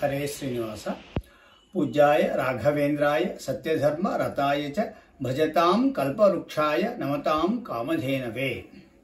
ಹರೇ ಶ್ರೀನಿವಾಸ ಪೂಜ್ಯಾಯ ರಾಘವೇಂದ್ರಾಯ ಸತ್ಯಧರ್ಮ ರತಾಯ ಚ ಭಜತಾಂ ಕಲ್ಪವೃಕ್ಷಾಯ ನಮತಾಂ ಕಾಮಧೇನವೇ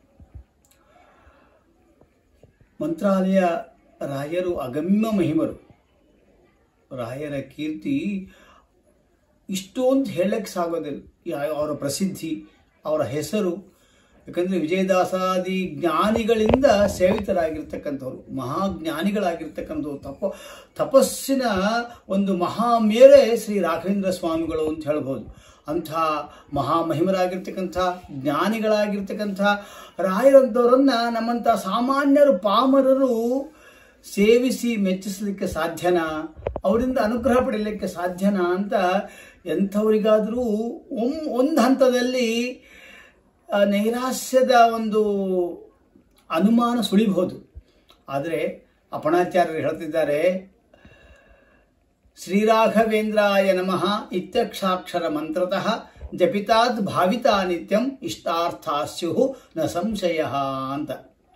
ಮಂತ್ರಾಲಯ ರಾಯರು ಅಗಮ್ಯ ಮಹಿಮರು ರಾಯರ ಕೀರ್ತಿ ಇಷ್ಟೊಂದು ಹೇಳಕ್ಕೆ ಸಾಗೋದಿಲ್ಲ ಯಾ- ಅವರ ಪ್ರಸಿದ್ಧಿ ಅವರ ಹೆಸರು ಯಾಕಂದರೆ ವಿಜಯದಾಸಾದಿ ಜ್ಞಾನಿಗಳಿಂದ ಸೇವಿತರಾಗಿರ್ತಕ್ಕಂಥವ್ರು ಮಹಾಜ್ಞಾನಿಗಳಾಗಿರ್ತಕ್ಕಂಥವ್ರು ತಪ ತಪಸ್ಸಿನ ಒಂದು ಮಹಾಮೇರೆ ಶ್ರೀ ರಾಘವೇಂದ್ರ ಸ್ವಾಮಿಗಳು ಅಂತ ಹೇಳ್ಬೋದು ಅಂಥ ಮಹಾಮಹಿಮರಾಗಿರ್ತಕ್ಕಂಥ ಜ್ಞಾನಿಗಳಾಗಿರ್ತಕ್ಕಂಥ ರಾಯರಂಥವರನ್ನ ನಮ್ಮಂಥ ಸಾಮಾನ್ಯರು ಪಾಮರರು ಸೇವಿಸಿ ಮೆಚ್ಚಿಸಲಿಕ್ಕೆ ಸಾಧ್ಯನಾ ಅವರಿಂದ ಅನುಗ್ರಹ ಪಡೆಯಲಿಕ್ಕೆ ಸಾಧ್ಯನಾ ಅಂತ ಎಂಥವರಿಗಾದರೂ ಒಮ್ ಒಂದು ಹಂತದಲ್ಲಿ ಆ, ನೈರಾಸ್ಯದ ಒಂದು ಅನುಮಾನ ಸುಳಿಬಹುದು ಆದರೆ ಅಪಣಾಚಾರ್ಯರು ಹೇಳ್ತಿದ್ದಾರೆ ಶ್ರೀರಾಘವೇಂದ್ರಾಯ ನಮಃ ಇತ್ಯಕ್ಷಾಕ್ಷರ ಮಂತ್ರತಃ ಜಪಿತಾದ್ ಭಾವಿತಾ ನಿತ್ಯಂ ಇಷ್ಟಾರ್ಥಾಸ್ಯು ನ ಸಂಶಯ ಅಂತ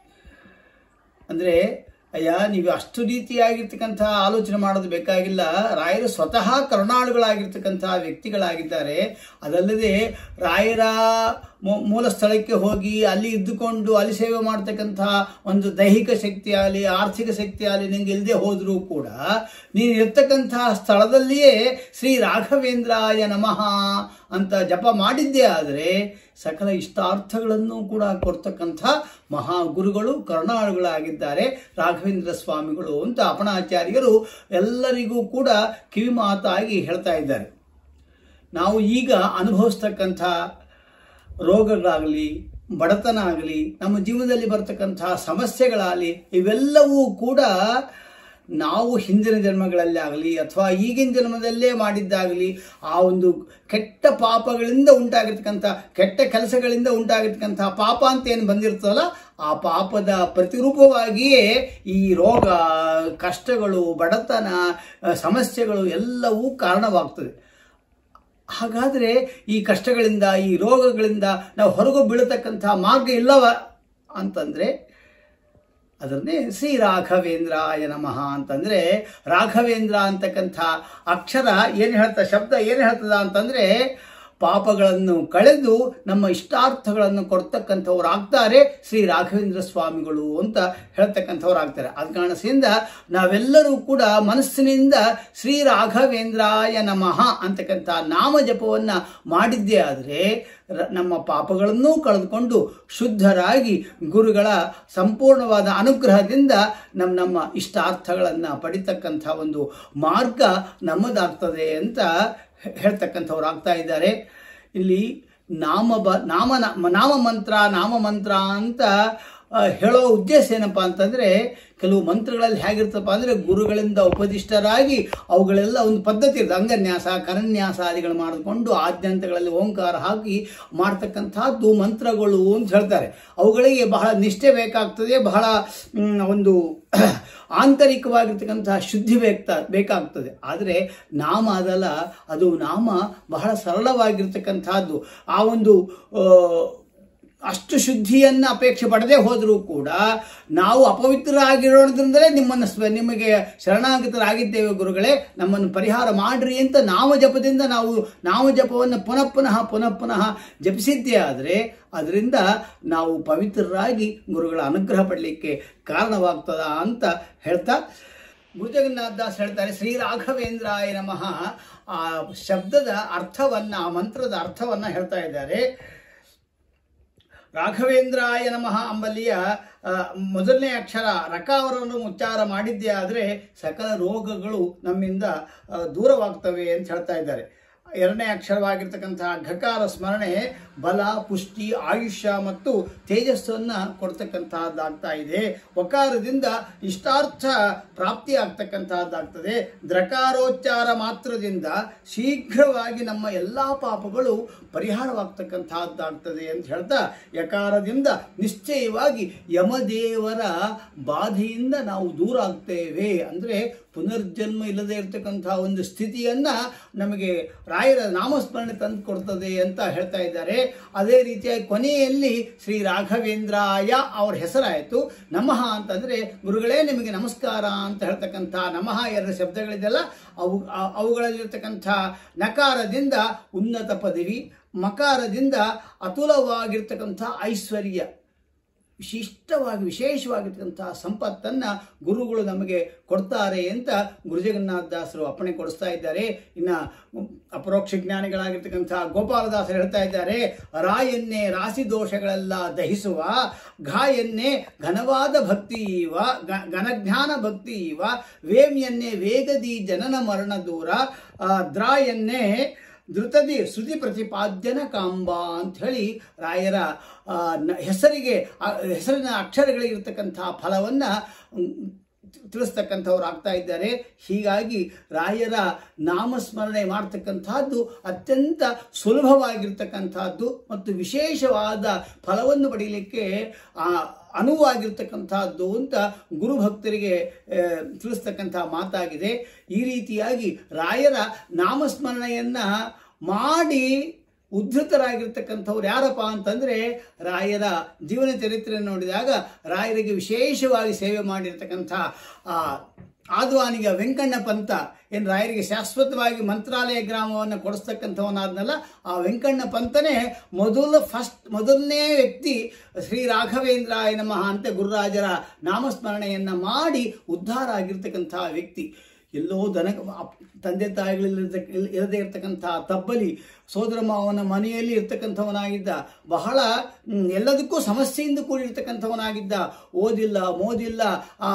ಅಂದರೆ ಅಯ್ಯ ನೀವು ಅಷ್ಟು ರೀತಿಯಾಗಿರ್ತಕ್ಕಂಥ ಆಲೋಚನೆ ಮಾಡೋದು ಬೇಕಾಗಿಲ್ಲ ರಾಯರು ಸ್ವತಃ ಕರುಣಾಳುಗಳಾಗಿರ್ತಕ್ಕಂಥ ವ್ಯಕ್ತಿಗಳಾಗಿದ್ದಾರೆ ಅದಲ್ಲದೆ ರಾಯರ ಮೂ- ಮೂಲ ಸ್ಥಳಕ್ಕೆ ಹೋಗಿ ಅಲ್ಲಿ ಇದ್ದುಕೊಂಡು ಅಲ್ಲಿ ಸೇವೆ ಮಾಡ್ತಕ್ಕಂಥ ಒಂದು ದೈಹಿಕ ಶಕ್ತಿ ಆಗಲಿ ಆರ್ಥಿಕ ಶಕ್ತಿ ಆಗಲಿ ನಿಂಗೆ ಇಲ್ಲದೆ ಹೋದರೂ ಕೂಡ ನೀನು ಇರ್ತಕ್ಕಂಥ ಸ್ಥಳದಲ್ಲಿಯೇ ಶ್ರೀ ರಾಘವೇಂದ್ರಾಯ ನಮಃ ಅಂತ ಜಪ ಮಾಡಿದ್ದೇ ಆದರೆ ಸಕಲ ಇಷ್ಟಾರ್ಥಗಳನ್ನು ಕೂಡ ಕೊಡ್ತಕ್ಕಂಥ ಮಹಾಗುರುಗಳು ಕರುಣಾಳುಗಳಾಗಿದ್ದಾರೆ ರಾಘವೇಂದ್ರ ಸ್ವಾಮಿಗಳು ಅಂತ ಅಪಣಾಚಾರ್ಯರು ಎಲ್ಲರಿಗೂ ಕೂಡ ಕಿವಿಮಾತಾಗಿ ಹೇಳ್ತಾ ಇದ್ದಾರೆ ನಾವು ಈಗ ಅನುಭವಿಸ್ತಕ್ಕಂಥ ರೋಗಗಳಾಗಲಿ ಬಡತನ ಆಗಲಿ ನಮ್ಮ ಜೀವನದಲ್ಲಿ ಬರ್ತಕ್ಕಂಥ ಸಮಸ್ಯೆಗಳಾಗಲಿ ಇವೆಲ್ಲವೂ ಕೂಡ ನಾವು ಹಿಂದಿನ ಜನ್ಮಗಳಲ್ಲಿ ಆಗಲಿ ಅಥವಾ ಈಗಿನ ಜನ್ಮದಲ್ಲೇ ಮಾಡಿದ್ದಾಗಲಿ ಆ ಒಂದು ಕೆಟ್ಟ ಪಾಪಗಳಿಂದ ಉಂಟಾಗಿರ್ತಕ್ಕಂಥ ಕೆಟ್ಟ ಕೆಲಸಗಳಿಂದ ಉಂಟಾಗಿರ್ತಕ್ಕಂಥ ಪಾಪ ಅಂತ ಏನು ಬಂದಿರ್ತದಲ್ಲ ಆ ಪಾಪದ ಪ್ರತಿರೂಪವಾಗಿಯೇ ಈ ರೋಗ ಕಷ್ಟಗಳು ಬಡತನ ಆ, ಸಮಸ್ಯೆಗಳು ಎಲ್ಲವೂ ಕಾರಣವಾಗ್ತದೆ ಹಾಗಾದರೆ ಈ ಕಷ್ಟಗಳಿಂದ ಈ ರೋಗಗಳಿಂದ ನಾವು ಹೊರಗು ಬೀಳತಕ್ಕಂಥ ಮಾರ್ಗ ಇಲ್ಲವ ಅಂತಂದರೆ ಅದನ್ನೇ ಶ್ರೀ ರಾಘವೇಂದ್ರಾಯ ನಮಃ ಅಂತಂದರೆ ರಾಘವೇಂದ್ರ ಅಂತಕ್ಕಂಥ ಅಕ್ಷರ ಏನು ಹೇಳ್ತಾ ಶಬ್ದ ಏನು ಹೇಳ್ತದ ಅಂತಂದರೆ ಪಾಪಗಳನ್ನು ಕಳೆದು ನಮ್ಮ ಇಷ್ಟಾರ್ಥಗಳನ್ನು ಕೊಡ್ತಕ್ಕಂಥವ್ರು ಆಗ್ತಾರೆ ಶ್ರೀ ರಾಘವೇಂದ್ರ ಸ್ವಾಮಿಗಳು ಅಂತ ಹೇಳ್ತಕ್ಕಂಥವ್ರು ಆಗ್ತಾರೆ ಅದ ಕಾರಣದಿಂದ ನಾವೆಲ್ಲರೂ ಕೂಡ ಮನಸ್ಸಿನಿಂದ ಶ್ರೀ ರಾಘವೇಂದ್ರಾಯ ನಮಃ ಅಂತಕ್ಕಂಥ ನಾಮ ಜಪವನ್ನು ಮಾಡಿದ್ದೇ ಆದರೆ ರ- ನಮ್ಮ ಪಾಪಗಳನ್ನೂ ಕಳೆದುಕೊಂಡು ಶುದ್ಧರಾಗಿ ಗುರುಗಳ ಸಂಪೂರ್ಣವಾದ ಅನುಗ್ರಹದಿಂದ ನಮ್ಮ ನಮ್ಮ ಇಷ್ಟಾರ್ಥಗಳನ್ನು ಪಡಿತಕ್ಕಂಥ ಒಂದು ಮಾರ್ಗ ನಮ್ಮದಾಗ್ತದೆ ಅಂತ ಹೇ- ಹೇಳ್ತಕ್ಕಂಥವ್ರು ಆಗ್ತಾ ಇದ್ದಾರೆ ಇಲ್ಲಿ ನಾಮ ಬ ನಾಮ ನಾಮ ಮಂತ್ರ ನಾಮ ಮಂತ್ರ ಅಂತ ಆ, ಹೇಳೋ ಉದ್ದೇಶ ಏನಪ್ಪ ಅಂತಂದರೆ ಕೆಲವು ಮಂತ್ರಗಳಲ್ಲಿ ಹೇಗಿರ್ತಪ್ಪ ಅಂದರೆ ಗುರುಗಳಿಂದ ಉಪದಿಷ್ಟರಾಗಿ ಅವುಗಳೆಲ್ಲ ಒಂದು ಪದ್ಧತಿ ಇರ್ತದೆ ಅಂಗನ್ಯಾಸ ಕರನ್ಯಾಸ ಆದಿಗಳು ಮಾಡಿಕೊಂಡು ಆದ್ಯಂತಗಳಲ್ಲಿ ಓಂಕಾರ ಹಾಕಿ ಮಾಡ್ತಕ್ಕಂಥದ್ದು ಮಂತ್ರಗಳು ಅಂತ ಹೇಳ್ತಾರೆ ಅವುಗಳಿಗೆ ಬಹಳ ನಿಷ್ಠೆ ಬೇಕಾಗ್ತದೆ ಬಹಳ ಮ್, ಒಂದು ಆಂತರಿಕವಾಗಿರ್ತಕ್ಕಂಥ ಶುದ್ಧಿ ಬೇಕಾ ಬೇಕಾಗ್ತದೆ ಆದರೆ ನಾಮ ಅದಲ್ಲ ಅದು ನಾಮ ಬಹಳ ಸರಳವಾಗಿರ್ತಕ್ಕಂಥದ್ದು ಆ ಒಂದು ಆ, ಅಷ್ಟು ಶುದ್ಧಿಯನ್ನು ಅಪೇಕ್ಷೆ ಪಡದೆ ಹೋದರೂ ಕೂಡ ನಾವು ಅಪವಿತ್ರರಾಗಿರೋದ್ರಿಂದಲೇ ನಿಮ್ಮನ್ನು ಸ್ವ ನಿಮಗೆ ಶರಣಾಗತರಾಗಿದ್ದೇವೆ ಗುರುಗಳೇ ನಮ್ಮನ್ನು ಪರಿಹಾರ ಮಾಡ್ರಿ ಅಂತ ನಾಮಜಪದಿಂದ ನಾವು ನಾಮಜಪವನ್ನು ಪುನಃ ಪುನಃ ಪುನಃ ಪುನಃ ಜಪಿಸಿದ್ದೇ ಆದರೆ ಅದರಿಂದ ನಾವು ಪವಿತ್ರರಾಗಿ ಗುರುಗಳ ಅನುಗ್ರಹ ಪಡಲಿಕ್ಕೆ ಕಾರಣವಾಗ್ತದ ಅಂತ ಹೇಳ್ತಾ ಗುರುಜಗನ್ನಾಥ ದಾಸ್ ಹೇಳ್ತಾರೆ ಶ್ರೀ ರಾಘವೇಂದ್ರಾಯ ನಮಃ ಆ ಶಬ್ದದ ಅರ್ಥವನ್ನ ಆ ಮಂತ್ರದ ಅರ್ಥವನ್ನ ಹೇಳ್ತಾ ಇದ್ದಾರೆ ರಾಘವೇಂದ್ರಾಯ ನಮಃ ಅಂಬಲ್ಲಿಯ ಆ, ಮೊದಲನೇ ಅಕ್ಷರ ರಕಾವರವನ್ನು ಉಚ್ಚಾರ ಮಾಡಿದ್ದೇ ಆದರೆ ಸಕಲ ರೋಗಗಳು ನಮ್ಮಿಂದ ಆ, ದೂರವಾಗ್ತವೆ ಅಂತ ಹೇಳ್ತಾ ಇದ್ದಾರೆ ಎರಡನೇ ಅಕ್ಷರವಾಗಿರ್ತಕ್ಕಂತಹ ಘಕಾರ ಸ್ಮರಣೆ ಬಲ ಪುಷ್ಟಿ ಆಯುಷ್ಯ ಮತ್ತು ತೇಜಸ್ಸನ್ನು ಕೊಡ್ತಕ್ಕಂತಹದ್ದಾಗ್ತಾ ಇದೆ ವಕಾರದಿಂದ ಇಷ್ಟಾರ್ಥ ಪ್ರಾಪ್ತಿ ಆಗ್ತಕ್ಕಂತಹದ್ದಾಗ್ತದೆ ದ್ರಕಾರೋಚ್ಚಾರ ಮಾತ್ರದಿಂದ ಶೀಘ್ರವಾಗಿ ನಮ್ಮ ಎಲ್ಲ ಪಾಪಗಳು ಪರಿಹಾರವಾಗ್ತಕ್ಕಂತಹದ್ದಾಗ್ತದೆ ಅಂತ ಹೇಳ್ತಾ ಯಕಾರದಿಂದ ನಿಶ್ಚಯವಾಗಿ ಯಮದೇವರ ಬಾಧೆಯಿಂದ ನಾವು ದೂರ ಆಗ್ತೇವೆ ಅಂದರೆ ಪುನರ್ಜನ್ಮ ಇಲ್ಲದೆ ಇರತಕ್ಕಂಥ ಒಂದು ಸ್ಥಿತಿಯನ್ನ ನಮಗೆ ರಾಯರ ನಾಮಸ್ಮರಣೆ ತಂದು ಕೊಡ್ತದೆ ಅಂತ ಹೇಳ್ತಾ ಇದ್ದಾರೆ ಅದೇ ರೀತಿಯಾಗಿ ಕೊನೆಯಲ್ಲಿ ಶ್ರೀ ರಾಘವೇಂದ್ರಾಯ ಅವ್ರ ಹೆಸರಾಯಿತು ನಮಃ ಅಂತಂದ್ರೆ ಗುರುಗಳೇ ನಿಮಗೆ ನಮಸ್ಕಾರ ಅಂತ ಹೇಳ್ತಕ್ಕಂಥ ನಮಃ ಎರಡು ಶಬ್ದಗಳಿದೆಯಲ್ಲ ಅವು ಅ- ಅವುಗಳಲ್ಲಿರ್ತಕ್ಕಂಥ ನಕಾರದಿಂದ ಉನ್ನತ ಪದವಿ ಮಕಾರದಿಂದ ಅತುಲವಾಗಿರ್ತಕ್ಕಂಥ ಐಶ್ವರ್ಯ ವಿಶಿಷ್ಟವಾಗಿ ವಿಶೇಷವಾಗಿರ್ತಕ್ಕಂಥ ಸಂಪತ್ತನ್ನ ಗುರುಗಳು ನಮಗೆ ಕೊಡ್ತಾರೆ ಅಂತ ಗುರುಜಗನ್ನಾಥದಾಸರು ಅಪ್ಪಣೆ ಕೊಡಿಸ್ತಾ ಇದ್ದಾರೆ ಇನ್ನ ಅಪರೋಕ್ಷ ಜ್ಞಾನಿಗಳಾಗಿರ್ತಕ್ಕಂಥ ಗೋಪಾಲದಾಸರು ಹೇಳ್ತಾ ಇದ್ದಾರೆ ರಾಯನ್ನೇ ರಾಶಿ ದೋಷಗಳೆಲ್ಲ ದಹಿಸುವ ಘಾಯನ್ನೇ ಘನವಾದ ಭಕ್ತಿ ಇವ ಗ- ಘನಜ್ಞಾನ ಭಕ್ತಿ ಇವ ವೇಮ್ಯನ್ನೇ ವೇಗದಿ ಜನನ ಮರಣ ದೂರ ಆ, ದ್ರಾಯನ್ನೇ ಧೃತದಿ ಶ್ರುತಿ ಪ್ರತಿಪಾದ್ಯನ ಕಾಂಬ ಅಂತ ಹೇಳಿ ರಾಯರ ಆ, ನ- ಹೆಸರಿಗೆ ಆ, ಹೆಸರಿನ ಅಕ್ಷರಗಳಿಗಿರ್ತಕ್ಕಂಥ ಫಲವನ್ನ ಮ್, ತಿಳಿಸ್ತಕ್ಕಂಥವ್ರು ಆಗ್ತಾ ಇದ್ದಾರೆ ಹೀಗಾಗಿ ರಾಯರ ನಾಮಸ್ಮರಣೆ ಮಾಡ್ತಕ್ಕಂಥದ್ದು ಅತ್ಯಂತ ಸುಲಭವಾಗಿರ್ತಕ್ಕಂಥದ್ದು ಮತ್ತು ವಿಶೇಷವಾದ ಫಲವನ್ನು ಪಡೀಲಿಕ್ಕೆ ಆ, ಅನುವಾಗಿರ್ತಕ್ಕಂಥದ್ದು ಅಂತ ಗುರು ಭಕ್ತರಿಗೆ ಆ, ತಿಳಿಸ್ತಕ್ಕಂಥ ಮಾತಾಗಿದೆ ಈ ರೀತಿಯಾಗಿ ರಾಯರ ನಾಮಸ್ಮರಣೆಯನ್ನ ಮಾಡಿ ಉದ್ಧತರಾಗಿರ್ತಕ್ಕಂಥವ್ರು ಯಾರಪ್ಪ ಅಂತಂದ್ರೆ ರಾಯರ ಜೀವನ ಚರಿತ್ರೆ ನೋಡಿದಾಗ ರಾಯರಿಗೆ ವಿಶೇಷವಾಗಿ ಸೇವೆ ಮಾಡಿರ್ತಕ್ಕಂಥ ಆ ಆದ್ವಾನಿಗ ವೆಂಕಣ್ಣ ಪಂತ ಏನು ರಾಯರಿಗೆ ಶಾಶ್ವತವಾಗಿ ಮಂತ್ರಾಲಯ ಗ್ರಾಮವನ್ನು ಕೊಡಿಸ್ತಕ್ಕಂಥವನಾದ್ನಲ್ಲ ಆ ವೆಂಕಣ್ಣ ಪಂತನೇ ಮೊದಲು ಫಸ್ಟ್ ಮೊದಲನೇ ವ್ಯಕ್ತಿ ಶ್ರೀ ರಾಘವೇಂದ್ರಾಯ ನಮಃ ಅಂತ ಗುರುರಾಜರ ನಾಮಸ್ಮರಣೆಯನ್ನ ಮಾಡಿ ಉದ್ಧಾರ ಆಗಿರ್ತಕ್ಕಂಥ ವ್ಯಕ್ತಿ ಎಲ್ಲೋ ದನ ಅಪ್- ತಂದೆ ತಾಯಿಗಳಿಲ್ಲದ ಇರದೇ ಇರತಕ್ಕಂಥ ತಬ್ಬಲಿ ಸೋದರ ಮಾವನ ಮನೆಯಲ್ಲಿ ಇರ್ತಕ್ಕಂಥವನಾಗಿದ್ದ ಬಹಳ ಮ್, ಎಲ್ಲದಕ್ಕೂ ಸಮಸ್ಯೆಯಿಂದ ಕೂಡಿರ್ತಕ್ಕಂಥವನಾಗಿದ್ದ ಓದಿಲ್ಲ ಮೋದಿಲ್ಲ ಆ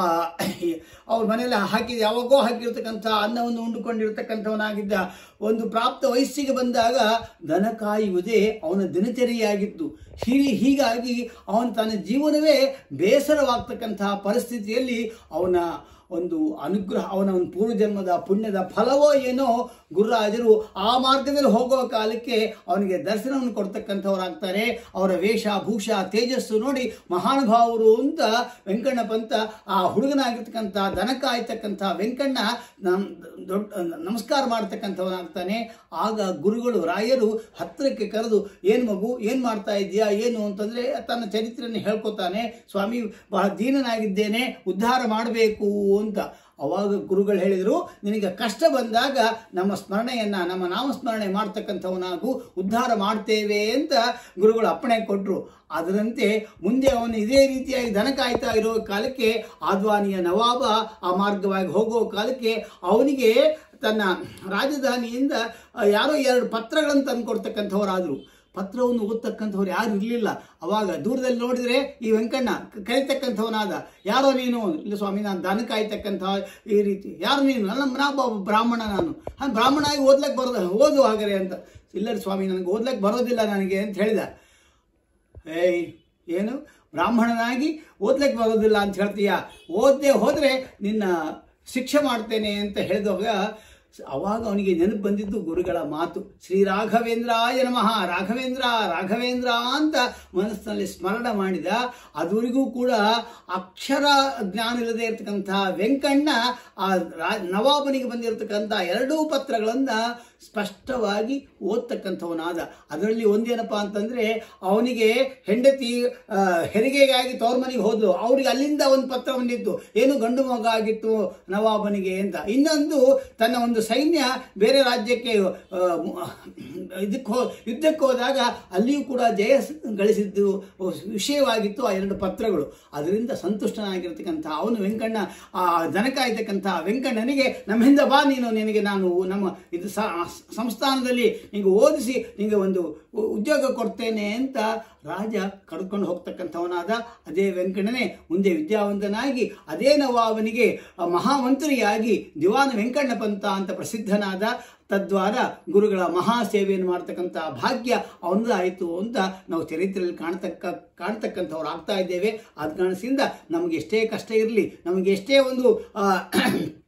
ಅವ್ರ ಮನೆಯಲ್ಲಿ ಹಾಕಿ ಯಾವಾಗೋ ಹಾಕಿರ್ತಕ್ಕಂಥ ಅನ್ನವನ್ನು ಉಂಡುಕೊಂಡಿರ್ತಕ್ಕಂಥವನಾಗಿದ್ದ ಒಂದು ಪ್ರಾಪ್ತ ವಯಸ್ಸಿಗೆ ಬಂದಾಗ ದನ ಕಾಯುವುದೇ ಅವನ ದಿನಚರಿಯಾಗಿತ್ತು ಹೀ ಹೀಗಾಗಿ ಅವನ ತನ್ನ ಜೀವನವೇ ಬೇಸರವಾಗ್ತಕ್ಕಂತಹ ಪರಿಸ್ಥಿತಿಯಲ್ಲಿ ಅವನ ಒಂದು ಅನುಗ್ರಹ ಅವನ ಒಂದು ಪೂರ್ವಜನ್ಮದ ಪುಣ್ಯದ ಫಲವೋ ಏನೋ ಗುರುರಾಜರು ಆ ಮಾರ್ಗದಲ್ಲಿ ಹೋಗುವ ಕಾಲಕ್ಕೆ ಅವನಿಗೆ ದರ್ಶನವನ್ನು ಕೊಡ್ತಕ್ಕಂಥವ್ರಾಗ್ತಾರೆ ಅವರ ವೇಷ ಭೂಷ ತೇಜಸ್ಸು ನೋಡಿ ಮಹಾನುಭಾವರು ಅಂತ ವೆಂಕಣ್ಣ ಪಂತ ಆ ಹುಡುಗನಾಗಿರ್ತಕ್ಕಂಥ ದನ ಕಾಯ್ತಕ್ಕಂಥ ವೆಂಕಣ್ಣ ನಮ್ ದೊಡ್ಡ ನಮಸ್ಕಾರ ಮಾಡ್ತಕ್ಕಂಥವನಾಗ್ತಾನೆ ಆಗ ಗುರುಗಳು ರಾಯರು ಹತ್ತಿರಕ್ಕೆ ಕರೆದು ಏನು ಮಗು ಏನು ಮಾಡ್ತಾ ಇದೆಯಾ ಏನು ಅಂತಂದ್ರೆ ತನ್ನ ಚರಿತ್ರೆಯನ್ನು ಹೇಳ್ಕೊತಾನೆ ಸ್ವಾಮಿ ಬಹಳ ದೀನನಾಗಿದ್ದೇನೆ ಉದ್ಧಾರ ಮಾಡಬೇಕು ಅಂತ ಅವಾಗ ಗುರುಗಳು ಹೇಳಿದರು ನಿನಗೆ ಕಷ್ಟ ಬಂದಾಗ ನಮ್ಮ ಸ್ಮರಣೆಯನ್ನ ನಮ್ಮ ನಾಮಸ್ಮರಣೆ ಮಾಡ್ತಕ್ಕಂಥವನಾಗು ಉದ್ಧಾರ ಮಾಡ್ತೇವೆ ಅಂತ ಗುರುಗಳು ಅಪ್ಪಣೆ ಕೊಟ್ಟರು ಅದರಂತೆ ಮುಂದೆ ಅವನು ಇದೇ ರೀತಿಯಾಗಿ ದನ ಕಾಯ್ತಾ ಇರೋ ಕಾಲಕ್ಕೆ ಆದ್ವಾನಿಯ ನವಾಬ ಆ ಮಾರ್ಗವಾಗಿ ಹೋಗೋ ಕಾಲಕ್ಕೆ ಅವನಿಗೆ ತನ್ನ ರಾಜಧಾನಿಯಿಂದ ಆ, ಯಾರೋ ಎರಡು ಪತ್ರಗಳನ್ನು ತಂದು ಕೊಡ್ತಕ್ಕಂಥವರಾದರು ಪತ್ರವನ್ನು ಓದ್ತಕ್ಕಂಥವ್ರು ಯಾರು ಇರಲಿಲ್ಲ ಅವಾಗ ದೂರದಲ್ಲಿ ನೋಡಿದ್ರೆ ಈ ವೆಂಕಣ್ಣ ಕ- ಕರೀತಕ್ಕಂಥವನಾದ ಯಾರೋ ನೀನು ಇಲ್ಲ ಸ್ವಾಮಿ ನಾನು ದನ ಕಾಯ್ತಕ್ಕಂಥ ಈ ರೀತಿ ಯಾರು ನೀನು ನನ್ನ ನಾ ಒಬ್ಬ ಬ್ರಾಹ್ಮಣ ನಾನು ಹಾಂ ಬ್ರಾಹ್ಮಣ ಆಗಿ ಓದ್ಲಕ್ಕೆ ಬರೋದ ಓದು ಹಾಗಾರೆ ಅಂತ ಇಲ್ಲ ರೀ ಸ್ವಾಮಿ ನನಗೆ ಓದ್ಲಕ್ಕೆ ಬರೋದಿಲ್ಲ ನನಗೆ ಅಂತ ಹೇಳಿದ ಏಯ್ ಏನು ಬ್ರಾಹ್ಮಣನಾಗಿ ಓದ್ಲಿಕ್ಕೆ ಬರೋದಿಲ್ಲ ಅಂತ ಹೇಳ್ತೀಯ ಓದದೆ ಹೋದರೆ ನಿನ್ನ ಶಿಕ್ಷೆ ಮಾಡ್ತೇನೆ ಅಂತ ಹೇಳಿದಾಗ ಅವಾಗ ಅವನಿಗೆ ನೆನಪು ಬಂದಿದ್ದು ಗುರುಗಳ ಮಾತು ಶ್ರೀ ರಾಘವೇಂದ್ರಾಯ ನಮಃ ರಾಘವೇಂದ್ರ ರಾಘವೇಂದ್ರ ಅಂತ ಮನಸ್ಸಿನಲ್ಲಿ ಸ್ಮರಣ ಮಾಡಿದ ಅದುವರೆಗೂ ಕೂಡ ಅಕ್ಷರ ಜ್ಞಾನ ಇಲ್ಲದೆ ಇರತಕ್ಕಂಥ ವೆಂಕಣ್ಣ ಆ ರಾ- ನವಾಬನಿಗೆ ಬಂದಿರತಕ್ಕಂಥ ಎರಡೂ ಪತ್ರಗಳನ್ನ ಸ್ಪಷ್ಟವಾಗಿ ಓದ್ತಕ್ಕಂಥವನಾದ ಅದರಲ್ಲಿ ಒಂದೇನಪ್ಪ ಅಂತಂದ್ರೆ ಅವನಿಗೆ ಹೆಂಡತಿ ಆ, ಹೆರಿಗೆಗಾಗಿ ತವ್ರ ಮನೆಗೆ ಹೋದ್ಲು ಅವ್ರಿಗೆ ಅಲ್ಲಿಂದ ಒಂದು ಪತ್ರ ಬಂದಿತ್ತು ಏನು ಗಂಡು ಮಗ ಆಗಿತ್ತು ನವಾಬನಿಗೆ ಅಂತ ಇನ್ನೊಂದು ತನ್ನ ಒಂದು ಸೈನ್ಯ ಬೇರೆ ರಾಜ್ಯಕ್ಕೆ ಆ, ಮ- ಇದಕ್ಕೆ ಹೋ ಯುದ್ಧಕ್ಕೆ ಹೋದಾಗ ಅಲ್ಲಿಯೂ ಕೂಡ ಜಯ ಸ- ಗಳಿಸಿದ್ದು ವಿಷಯವಾಗಿತ್ತು ಆ ಎರಡು ಪತ್ರಗಳು ಅದರಿಂದ ಸಂತುಷ್ಟನಾಗಿರ್ತಕ್ಕಂಥ ಅವನು ವೆಂಕಣ್ಣ ಆ ದನ ಕಾಯ್ತಕ್ಕಂಥ ವೆಂಕಣ್ಣನಿಗೆ ನಮ್ಮಿಂದ ಬಾ ನೀನು ನಿನಗೆ ನಾನು ನಮ್ಮ ಇದು ಸ- ಸಂಸ್ಥಾನದಲ್ಲಿ ನಿಮಗೆ ಓದಿಸಿ ನಿಮಗೆ ಒಂದು ಉ- ಉದ್ಯೋಗ ಕೊಡ್ತೇನೆ ಅಂತ ರಾಜ ಕರ್ಕೊಂಡು ಹೋಗ್ತಕ್ಕಂಥವನಾದ ಅದೇ ವೆಂಕಣ್ಣನೇ ಮುಂದೆ ವಿದ್ಯಾವಂತನಾಗಿ ಅದೇ ನವಾಬನಿಗೆ ಆ ಮಹಾಮಂತ್ರಿಯಾಗಿ ದಿವಾನ ವೆಂಕಣ್ಣ ಪಂತ ಅಂತ ಪ್ರಸಿದ್ಧನಾದ ತದ್ವಾರ ಗುರುಗಳ ಮಹಾ ಸೇವೆಯನ್ನು ಮಾಡ್ತಕ್ಕಂಥ ಭಾಗ್ಯ ಅವನದಾಯಿತು ಅಂತ ನಾವು ಚರಿತ್ರೆಯಲ್ಲಿ ಕಾಣ್ತಕ್ಕ ಕಾಣ್ತಕ್ಕಂಥವ್ರು ಆಗ್ತಾ ಇದ್ದೇವೆ ಆದ ಕಾರಣದಿಂದ ನಮಗೆ ಎಷ್ಟೇ ಕಷ್ಟ ಇರಲಿ ನಮಗೆ ಎಷ್ಟೇ ಒಂದು ಆ,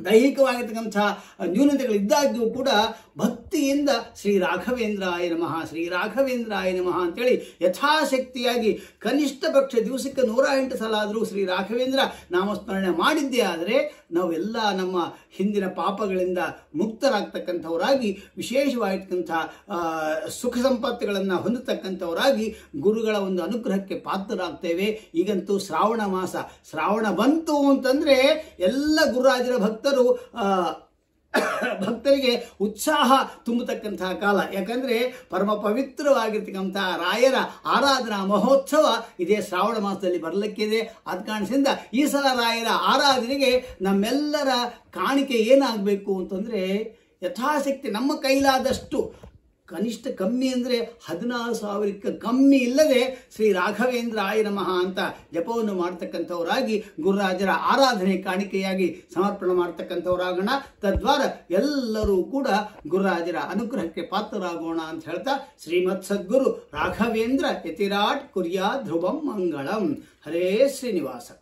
ದೈಹಿಕವಾಗಿರ್ತಕ್ಕಂಥ ನ್ಯೂನತೆಗಳಿದ್ದಾಗ್ಯೂ ಕೂಡ ಭಕ್ತಿಯಿಂದ ಶ್ರೀ ರಾಘವೇಂದ್ರಾಯ ನಮಃ ಶ್ರೀ ರಾಘವೇಂದ್ರಾಯ ನಮಃ ಅಂತೇಳಿ ಯಥಾಶಕ್ತಿಯಾಗಿ ಕನಿಷ್ಠ ಪಕ್ಷ ದಿವಸಕ್ಕೆ ನೂರ ಎಂಟು ಸಲ ಆದರೂ ಶ್ರೀ ರಾಘವೇಂದ್ರ ನಾಮಸ್ಮರಣೆ ಮಾಡಿದ್ದೇ ಆದರೆ ನಾವೆಲ್ಲ ನಮ್ಮ ಹಿಂದಿನ ಪಾಪಗಳಿಂದ ಮುಕ್ತರಾಗ್ತಕ್ಕಂಥವರಾಗಿ ವಿಶೇಷವಾಗಿರ್ತಕ್ಕಂಥ ಆ, ಸುಖ ಸಂಪತ್ತುಗಳನ್ನು ಹೊಂದತಕ್ಕಂಥವರಾಗಿ ಗುರುಗಳ ಒಂದು ಅನುಗ್ರಹಕ್ಕೆ ಪಾತ್ರರಾಗ್ತೇವೆ ಈಗಂತೂ ಶ್ರಾವಣ ಮಾಸ ಶ್ರಾವಣ ಬಂತು ಅಂತಂದ್ರೆ ಎಲ್ಲ ಗುರುರಾಜರ ಭಕ್ತರು ಆ, ಭಕ್ತರಿಗೆ ಉತ್ಸಾಹ ತುಂಬತಕ್ಕಂತಹ ಕಾಲ ಯಾಕಂದ್ರೆ ಪರಮ ಪವಿತ್ರವಾಗಿರ್ತಕ್ಕಂತಹ ರಾಯರ ಆರಾಧನಾ ಮಹೋತ್ಸವ ಇದೇ ಶ್ರಾವಣ ಮಾಸದಲ್ಲಿ ಬರಲಿಕ್ಕಿದೆ ಆದ ಕಾರಣದಿಂದ ಈ ಸಲ ರಾಯರ ಆರಾಧನೆಗೆ ನಮ್ಮೆಲ್ಲರ ಕಾಣಿಕೆ ಏನಾಗಬೇಕು ಅಂತಂದ್ರೆ ಯಥಾಶಕ್ತಿ ನಮ್ಮ ಕೈಲಾದಷ್ಟು ಕನಿಷ್ಠ ಕಮ್ಮಿ ಅಂದರೆ ಹದಿನಾರು ಸಾವಿರಕ್ಕೆ ಕಮ್ಮಿ ಇಲ್ಲದೆ ಶ್ರೀ ರಾಘವೇಂದ್ರ ಆಯ ನಮಃ ಅಂತ ಜಪವನ್ನು ಮಾಡ್ತಕ್ಕಂಥವರಾಗಿ ಗುರುರಾಜರ ಆರಾಧನೆ ಕಾಣಿಕೆಯಾಗಿ ಸಮರ್ಪಣೆ ಮಾಡ್ತಕ್ಕಂಥವರಾಗೋಣ ತದ್ವಾರ ಎಲ್ಲರೂ ಕೂಡ ಗುರುರಾಜರ ಅನುಗ್ರಹಕ್ಕೆ ಪಾತ್ರರಾಗೋಣ ಅಂತ ಹೇಳ್ತಾ ಶ್ರೀಮತ್ ಸದ್ಗುರು ರಾಘವೇಂದ್ರ ಯತಿರಾಟ್ ಕುರ್ಯಾ ಧ್ರುವಂ ಮಂಗಳಂ ಹರೇ ಶ್ರೀನಿವಾಸ